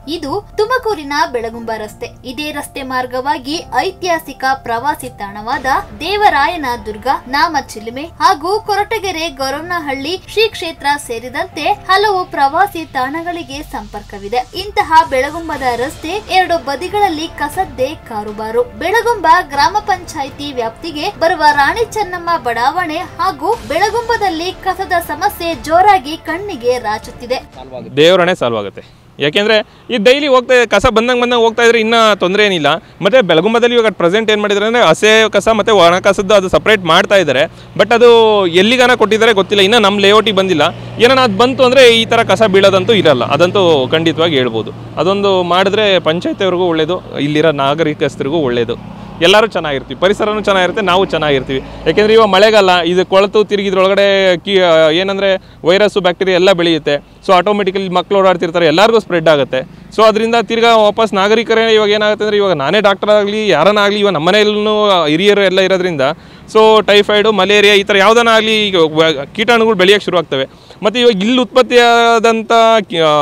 ಇದು ತುಮಕೂರಿನ ಬೆಳಗುಂಬ ರಸ್ತೆ ಇದೇ ರಸ್ತೆ ಮಾರ್ಗವಾಗಿ ಐತಿಹಾಸಿಕ ಪ್ರವಾಸಿ ತಾಣವಾದ ದೇವರಾಯನ ದುರ್ಗ ನಾಮಚಿಲುಮೆ ಹಾಗೂ ಕೊರಟಗೆರೆ ಗೊರವನಹಳ್ಳಿ ಶ್ರೀ ಕ್ಷೇತ್ರ ಸೇರಿದಂತೆ ಹಲವು ಪ್ರವಾಸಿ ತಾಣಗಳಿಗೆ ಸಂಪರ್ಕವಿದೆ ಇಂತಹ ಬೆಳಗುಂಬದ ರಸ್ತೆ ಎರಡು ಬದಿಗಳಲ್ಲಿ ಕಸದ್ದೇ ಕಾರುಬಾರು ಬೆಳಗುಂಬ ಗ್ರಾಮ ಪಂಚಾಯಿತಿ ವ್ಯಾಪ್ತಿಗೆ ಬರುವ ರಾಣಿ ಚೆನ್ನಮ್ಮ ಬಡಾವಣೆ ಹಾಗೂ ಬೆಳಗುಂಬದಲ್ಲಿ ಕಸದ ಸಮಸ್ಯೆ ಜೋರಾಗಿ ಕಣ್ಣಿಗೆ ರಾಚುತ್ತಿದೆ ದೇವರಣೆ ಸಾಲ್ವ್ ಆಗುತ್ತೆ ಯಾಕೆಂದರೆ ಈ ಡೈಲಿ ಹೋಗ್ತಾ ಕಸ ಬಂದಂಗೆ ಬಂದಂಗೆ ಹೋಗ್ತಾ ಇದ್ರೆ ಇನ್ನೂ ತೊಂದರೆ ಏನಿಲ್ಲ ಮತ್ತು ಬೆಳಗುಂಬದಲ್ಲಿ ಇವಾಗ ಪ್ರೆಸೆಂಟ್ ಏನು ಮಾಡಿದ್ದಾರೆ ಅಂದರೆ ಹಸೆ ಕಸ ಮತ್ತು ಒಣ ಕಸದ್ದು ಅದು ಸಪ್ರೇಟ್ ಮಾಡ್ತಾ ಇದ್ದಾರೆ ಬಟ್ ಅದು ಎಲ್ಲಿಗಾನ ಕೊಟ್ಟಿದ್ದಾರೆ ಗೊತ್ತಿಲ್ಲ ಇನ್ನೂ ನಮ್ಮ ಲೇಔಟಿಗೆ ಬಂದಿಲ್ಲ ಏನಾನ ಅದು ಬಂತು ಅಂದರೆ ಈ ಥರ ಕಸ ಬೀಳೋದಂತೂ ಇರಲ್ಲ ಅದಂತೂ ಖಂಡಿತವಾಗಿ ಹೇಳ್ಬೋದು ಅದೊಂದು ಮಾಡಿದ್ರೆ ಪಂಚಾಯತಿಯವ್ರಿಗೂ ಒಳ್ಳೆಯದು ಇಲ್ಲಿರೋ ನಾಗರಿಕಸ್ಥರಿಗೂ ಒಳ್ಳೆಯದು ಎಲ್ಲರೂ ಚೆನ್ನಾಗಿರ್ತೀವಿ ಪರಿಸರನೂ ಚೆನ್ನಾಗಿರುತ್ತೆ ನಾವು ಚೆನ್ನಾಗಿರ್ತೀವಿ ಯಾಕೆಂದರೆ ಇವಾಗ ಮಳೆಗಾಲ ಇದು ಕೊಳತು ತಿರುಗಿ ಇದ್ರೊಳಗಡೆ ಕಿ ಏನಂದರೆ ವೈರಸ್ಸು ಬ್ಯಾಕ್ಟೀರಿಯಾ ಎಲ್ಲ ಬೆಳೆಯುತ್ತೆ ಸೊ ಆಟೋಮೆಟಿಕಲಿ ಮಕ್ಕಳು ಓಡಾಡ್ತಿರ್ತಾರೆ ಎಲ್ಲರಿಗೂ ಸ್ಪ್ರೆಡ್ ಆಗುತ್ತೆ ಸೊ ಅದರಿಂದ ತಿರ್ಗಾ ವಾಪಸ್ ನಾಗರಿಕರೇ ಇವಾಗ ಏನಾಗುತ್ತೆ ಅಂದರೆ ಇವಾಗ ನಾನೇ ಡಾಕ್ಟರ್ ಆಗಲಿ ಯಾರನ್ನ ಆಗಲಿ ಇವಾಗ ನಮ್ಮ ಮನೆಯಲ್ಲೂ ಹಿರಿಯರು ಎಲ್ಲ ಇರೋದ್ರಿಂದ ಸೊ ಟೈಫಾಯ್ಡು ಮಲೇರಿಯಾ ಈ ಥರ ಯಾವುದನ್ನ ಆಗಲಿ ಈಗ ವ- ಕೀಟಾಣುಗಳು ಬೆಳೆಯೋಕ್ಕೆ ಶುರು ಆಗ್ತವೆ ಮತ್ತು ಇವಾಗ ಇಲ್ಲಿ ಉತ್ಪತ್ತಿಯಾದಂಥ ಕಿ- ಆ,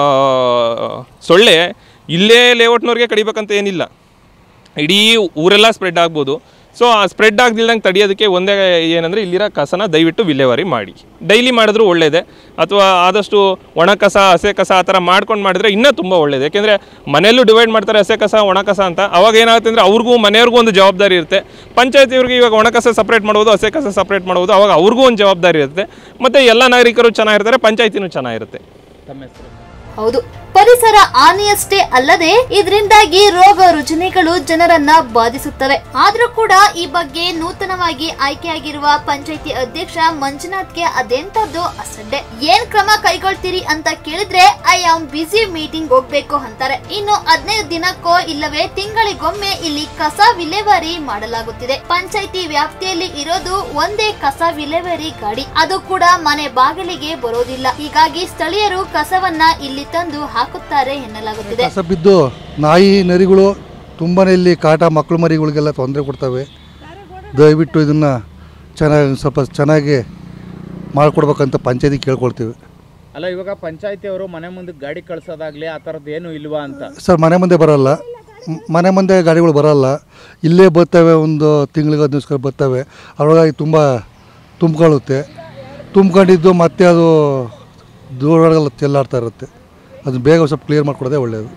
ಸೊಳ್ಳೆ ಇಲ್ಲೇ ಲೇಔಟ್ನವ್ರಿಗೆ ಕಡಿಬೇಕಂತ ಏನಿಲ್ಲ ಇಡೀ ಊರೆಲ್ಲ ಸ್ಪ್ರೆಡ್ ಆಗ್ಬೋದು ಸೊ ಆ ಸ್ಪ್ರೆಡ್ ಆಗದಿಲ್ದಂಗೆ ತಡೆಯೋದಕ್ಕೆ ಒಂದೇ ಏನಂದರೆ ಇಲ್ಲಿರೋ ಕಸನ ದಯವಿಟ್ಟು ವಿಲೇವಾರಿ ಮಾಡಿ ಡೈಲಿ ಮಾಡಿದ್ರೂ ಒಳ್ಳೆಯದೇ ಅಥವಾ ಆದಷ್ಟು ಒಣ ಕಸ ಹಸೆ ಕಸ ಆ ಥರ ಮಾಡ್ಕೊಂಡು ಮಾಡಿದ್ರೆ ಇನ್ನೂ ತುಂಬ ಒಳ್ಳೆಯದು ಯಾಕೆಂದರೆ ಮನೆಯಲ್ಲೂ ಡಿವೈಡ್ ಮಾಡ್ತಾರೆ ಹಸೆ ಕಸ ಒಣ ಕಸ ಅಂತ ಅವಾಗ ಏನಾಗುತ್ತೆ ಅಂದರೆ ಅವ್ರಿಗೂ ಮನೆಯವ್ರಿಗೂ ಒಂದು ಜವಾಬ್ದಾರಿ ಇರುತ್ತೆ ಪಂಚಾಯತಿಯವ್ರಿಗೆ ಇವಾಗ ಒಣ ಕಸ ಸಪ್ರೇಟ್ ಮಾಡ್ಬೋದು ಹಸೆ ಕಸ ಸಪ್ರೇಟ್ ಮಾಡ್ಬೋದು ಅವಾಗ ಅವ್ರಿಗೂ ಒಂದು ಜವಾಬ್ದಾರಿ ಇರುತ್ತೆ ಮತ್ತು ಎಲ್ಲ ನಾಗರಿಕರು ಚೆನ್ನಾಗಿರ್ತಾರೆ ಪಂಚಾಯತಿನೂ ಚೆನ್ನಾಗಿರುತ್ತೆ ತಮ್ಮ ಹೆಸರು ಹೌದು ಪರಿಸರ ಹಾನಿಯಷ್ಟೇ ಅಲ್ಲದೆ ಇದರಿಂದಾಗಿ ರೋಗ ರುಜಿನಗಳು ಜನರನ್ನ ಬಾಧಿಸುತ್ತವೆ ಆದ್ರೂ ಕೂಡ ಈ ಬಗ್ಗೆ ನೂತನವಾಗಿ ಆಯ್ಕೆಯಾಗಿರುವ ಪಂಚಾಯತಿ ಅಧ್ಯಕ್ಷ ಮಂಜುನಾಥ್ಗೆ ಅದೆಂತದ್ದು ಅಸಡ್ಡೆ ಏನ್ ಕ್ರಮ ಕೈಗೊಳ್ತೀರಿ ಅಂತ ಕೇಳಿದ್ರೆ ಐ ಆಮ್ ಬಿಸಿ ಮೀಟಿಂಗ್ ಹೋಗ್ಬೇಕು ಅಂತಾರೆ ಇನ್ನು ಹದಿನೈದು ದಿನಕ್ಕೋ ಇಲ್ಲವೇ ತಿಂಗಳಿಗೊಮ್ಮೆ ಇಲ್ಲಿ ಕಸ ವಿಲೇವಾರಿ ಮಾಡಲಾಗುತ್ತಿದೆ ಪಂಚಾಯತಿ ವ್ಯಾಪ್ತಿಯಲ್ಲಿ ಇರೋದು ಒಂದೇ ಕಸ ವಿಲೇವಾರಿ ಗಾಡಿ ಅದು ಕೂಡ ಮನೆ ಬಾಗಿಲಿಗೆ ಬರೋದಿಲ್ಲ ಹೀಗಾಗಿ ಸ್ಥಳೀಯರು ಕಸವನ್ನ ಇಲ್ಲಿ ತಂದು ಹಾಕುತ್ತಾರೆ ಎನ್ನಲಾಗುತ್ತಿದೆ ಕಸ ಬಿದ್ದು ನಾಯಿ ನರಿಗಳು ತುಂಬಾ ಇಲ್ಲಿ ಕಾಟ ಮಕ್ಕಳು ಮರಿಗಳಿಗೆಲ್ಲ ತೊಂದರೆ ಕೊಡ್ತವೆ ದಯವಿಟ್ಟು ಇದನ್ನು ಚೆನ್ನಾಗಿ ಸ್ವಲ್ಪ ಚೆನ್ನಾಗಿ ಮಾಡಿಕೊಡ್ಬೇಕಂತ ಪಂಚಾಯತಿ ಕೇಳ್ಕೊಳ್ತೀವಿ ಅಲ್ಲ ಇವಾಗ ಪಂಚಾಯತಿ ಅವರು ಮನೆ ಮುಂದೆ ಗಾಡಿ ಕಳ್ಸೋದಾಗ್ಲಿ ಆ ಥರದ್ದು ಏನು ಇಲ್ವಾ ಅಂತ ಸರ್ ಮನೆ ಮುಂದೆ ಬರಲ್ಲ ಮ್- ಮನೆ ಮುಂದೆ ಗಾಡಿಗಳು ಬರಲ್ಲ ಇಲ್ಲೇ ಬರ್ತವೆ ಒಂದು ತಿಂಗಳಿಗೆ ಹದಿನೈದು ಬರ್ತವೆ ಅದರೊಳಗಾಗಿ ತುಂಬ ತುಂಬ್ಕೊಳ್ಳುತ್ತೆ ತುಂಬ್ಕೊಂಡಿದ್ದು ಮತ್ತೆ ಅದು ದೂರೊಳಗೆಲ್ಲ ಚೆಲ್ಲಾಡ್ತಾ ಇರುತ್ತೆ ಅದು ಬೇಗ ಸ್ವಲ್ಪ ಕ್ಲಿಯರ್ ಮಾಡಿಕೊಡೋದೇ ಒಳ್ಳೆಯದು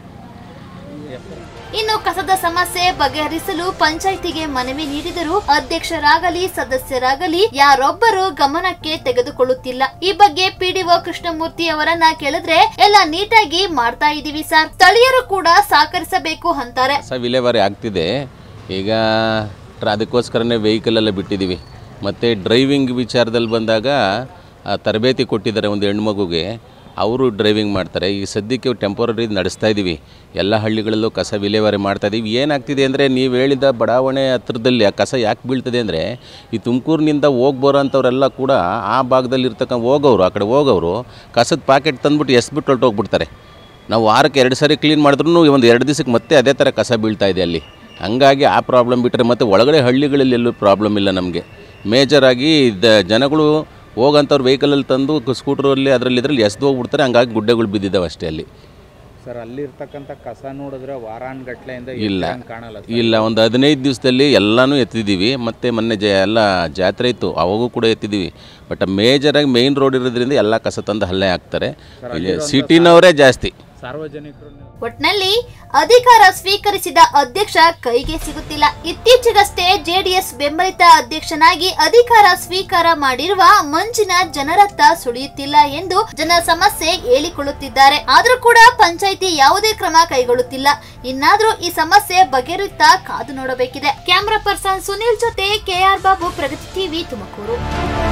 ಇನ್ನು ಕಸದ ಸಮಸ್ಯೆ ಬಗೆಹರಿಸಲು ಪಂಚಾಯಿತಿಗೆ ಮನವಿ ನೀಡಿದರೂ ಅಧ್ಯಕ್ಷರಾಗಲಿ ಸದಸ್ಯರಾಗಲಿ ಯಾರೊಬ್ಬರು ಗಮನಕ್ಕೆ ತೆಗೆದುಕೊಳ್ಳುತ್ತಿಲ್ಲ ಈ ಬಗ್ಗೆ ಪಿಡಿಒ ಕೃಷ್ಣಮೂರ್ತಿ ಅವರನ್ನ ಕೇಳಿದ್ರೆ ಎಲ್ಲ ನೀಟಾಗಿ ಮಾಡ್ತಾ ಇದೀವಿ ಸರ್ ಸ್ಥಳೀಯರು ಕೂಡ ಸಹಕರಿಸಬೇಕು ಅಂತಾರೆ ಕಸ ವಿಲೇವಾರಿ ಆಗ್ತಿದೆ ಈಗ ಟ್ರ ಅದಕ್ಕೋಸ್ಕರನೇ ವೆಹಿಕಲೆಲ್ಲ ಬಿಟ್ಟಿದ್ದೀವಿ ಮತ್ತು ಡ್ರೈವಿಂಗ್ ವಿಚಾರದಲ್ಲಿ ಬಂದಾಗ ಆ, ತರಬೇತಿ ಕೊಟ್ಟಿದ್ದಾರೆ ಒಂದು ಹೆಣ್ಮಗುಗೆ ಅವರು ಡ್ರೈವಿಂಗ್ ಮಾಡ್ತಾರೆ ಈ ಸದ್ಯಕ್ಕೆ ಟೆಂಪರರಿ ನಡೆಸ್ತಾ ಇದ್ದೀವಿ ಎಲ್ಲ ಹಳ್ಳಿಗಳಲ್ಲೂ ಕಸ ವಿಲೇವಾರಿ ಮಾಡ್ತಾ ಇದ್ದೀವಿ ಏನಾಗ್ತಿದೆ ಅಂದರೆ ನೀವು ಹೇಳಿದ ಬಡಾವಣೆ ಹತ್ರದಲ್ಲಿ ಆ ಕಸ ಯಾಕೆ ಬೀಳ್ತದೆ ಅಂದರೆ ಈ ತುಮಕೂರಿನಿಂದ ಹೋಗಿ ಬರೋಂಥವ್ರೆಲ್ಲ ಕೂಡ ಆ ಭಾಗದಲ್ಲಿ ಇರ್ತಕ್ಕ ಹೋಗೋರು ಆ ಕಡೆ ಹೋಗೋರು ಕಸದ ಪ್ಯಾಕೆಟ್ ತಂದ್ಬಿಟ್ಟು ಎಸ್ಬಿಟ್ಟು ಹೊರಟೋಗ್ಬಿಡ್ತಾರೆ ನಾವು ವಾರಕ್ಕೆ ಎರಡು ಸಾರಿ ಕ್ಲೀನ್ ಮಾಡಿದ್ರೂ ಒಂದು ಎರಡು ದಿವಸಕ್ಕೆ ಮತ್ತೆ ಅದೇ ಥರ ಕಸ ಬೀಳ್ತಾ ಇದೆ ಅಲ್ಲಿ ಹಂಗಾಗಿ ಆ ಪ್ರಾಬ್ಲಮ್ ಬಿಟ್ಟರೆ ಮತ್ತು ಒಳಗಡೆ ಹಳ್ಳಿಗಳಲ್ಲಿ ಎಲ್ಲೂ ಪ್ರಾಬ್ಲಮ್ ಇಲ್ಲ ನಮಗೆ ಮೇಜರಾಗಿ ದ ಜನಗಳು ಹೋಗಂಥವ್ರು ವೆಹಿಕಲಲ್ಲಿ ತಂದು ಸ್ಕೂಟ್ರಲ್ಲಿ ಅದರಲ್ಲಿ ಇದರಲ್ಲಿ ಎಸ್ದು ಹೋಗ್ಬಿಡ್ತಾರೆ ಹಂಗಾಗಿ ಗುಡ್ಡೆಗಳು ಬಿದ್ದಿದ್ದಾವೆ ಅಷ್ಟೇ ಅಲ್ಲಿ ಸರ್ ಅಲ್ಲಿರ್ತಕ್ಕಂಥ ಕಸ ನೋಡಿದ್ರೆ ವಾರಾನ್ಗಟ್ಲೆಯಿಂದ ಇಲ್ಲ ಎತ್ತಿದಂಗ್ ಕಾಣಲ್ಲ ಸರ್. ಇಲ್ಲ ಒಂದು ಹದಿನೈದು ದಿವಸದಲ್ಲಿ ಎಲ್ಲನೂ ಎತ್ತಿದ್ದೀವಿ ಮತ್ತು ಮೊನ್ನೆ ಜ ಎಲ್ಲ ಜಾತ್ರೆ ಇತ್ತು ಅವಾಗೂ ಕೂಡ ಎತ್ತಿದ್ದೀವಿ ಬಟ್ ಮೇಜರಾಗಿ ಮೇಯ್ನ್ ರೋಡ್ ಇರೋದ್ರಿಂದ ಎಲ್ಲ ಕಸ ತಂದು ಹಲ್ಲೆ ಹಾಕ್ತಾರೆ ಇಲ್ಲಿ ಸಿಟಿನವರೇ ಜಾಸ್ತಿ ಸಾರ್ವಜನಿಕರು ಒಟ್ನಲ್ಲಿ ಅಧಿಕಾರ ಸ್ವೀಕರಿಸಿದ ಅಧ್ಯಕ್ಷ ಕೈಗೆ ಸಿಗುತ್ತಿಲ್ಲ ಇತ್ತೀಚೆಗಷ್ಟೇ ಜೆಡಿಎಸ್ ಬೆಂಬಲಿತ ಅಧ್ಯಕ್ಷನಾಗಿ ಅಧಿಕಾರ ಸ್ವೀಕಾರ ಮಾಡಿರುವ ಮಂಜಿನ ಜನರತ್ತ ಸುಳಿಯುತ್ತಿಲ್ಲ ಎಂದು ಜನ ಸಮಸ್ಯೆ ಹೇಳಿಕೊಳ್ಳುತ್ತಿದ್ದಾರೆ ಆದ್ರೂ ಕೂಡ ಪಂಚಾಯಿತಿ ಯಾವುದೇ ಕ್ರಮ ಕೈಗೊಳ್ಳುತ್ತಿಲ್ಲ ಇನ್ನಾದ್ರೂ ಈ ಸಮಸ್ಯೆ ಬಗೆಹರಿಯುತ್ತಾ ಕಾದು ನೋಡಬೇಕಿದೆ ಕ್ಯಾಮರಾ ಪರ್ಸನ್ ಸುನಿಲ್ ಜೊತೆ ಕೆಆರ್ ಬಾಬು ಪ್ರಗತಿ ಟಿವಿ ತುಮಕೂರು